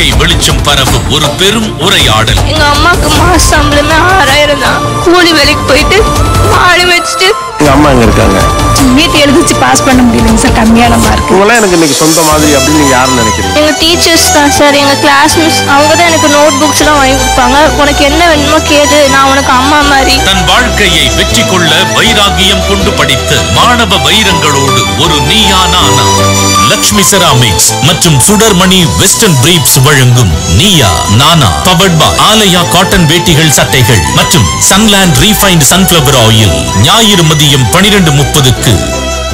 வாழ்க்கை வெளிச்சம் பரவும் ஒரு பெரும் உரையாடல் எங்க அம்மாக்கு மாச சம்பளமே ஆறாயிரம் தான் கூலி வேலைக்கு போயிட்டு ஆளு வச்சுட்டு எங்க அம்மா எங்க இருக்காங்க நீட் எழுதிச்சு பாஸ் பண்ண முடியலைங்க சார் கம்மியான மார்க் இவங்களாம் எனக்கு இன்னைக்கு சொந்த மாதிரி அப்படின்னு நீங்க யாருன்னு நினைக்கிறீங்க எங்க டீச்சர்ஸ் தான் சார் எங்க கிளாஸ் மிஸ் அவங்க தான் எனக்கு நோட் புக்ஸ் எல்லாம் வாங்கி கொடுப்பாங்க உனக்கு என்ன வேணுமோ கேளு நான் உனக்கு அம்மா மாதிரி தன் வாழ்க்கையை வெற்றி கொள்ள வைராகியம் கொண்டு படித்த மாணவ வைரங்களோடு ஒரு நீயா நானா லக்ஷ்மி செராமிக்ஸ் மற்றும் சுடர்மணி வெஸ்டர்ன் பிரீப்ஸ் வழங்கும் Neeya Naana powered by Alaya cotton வேட்டிகள் சட்டைகள் மற்றும் சன்லேண்ட் ரீஃபைண்ட் சன்ஃபிளவர் ஆயில் ஞாயிறு மதியம் பனிரெண்டு முப்பதுக்கு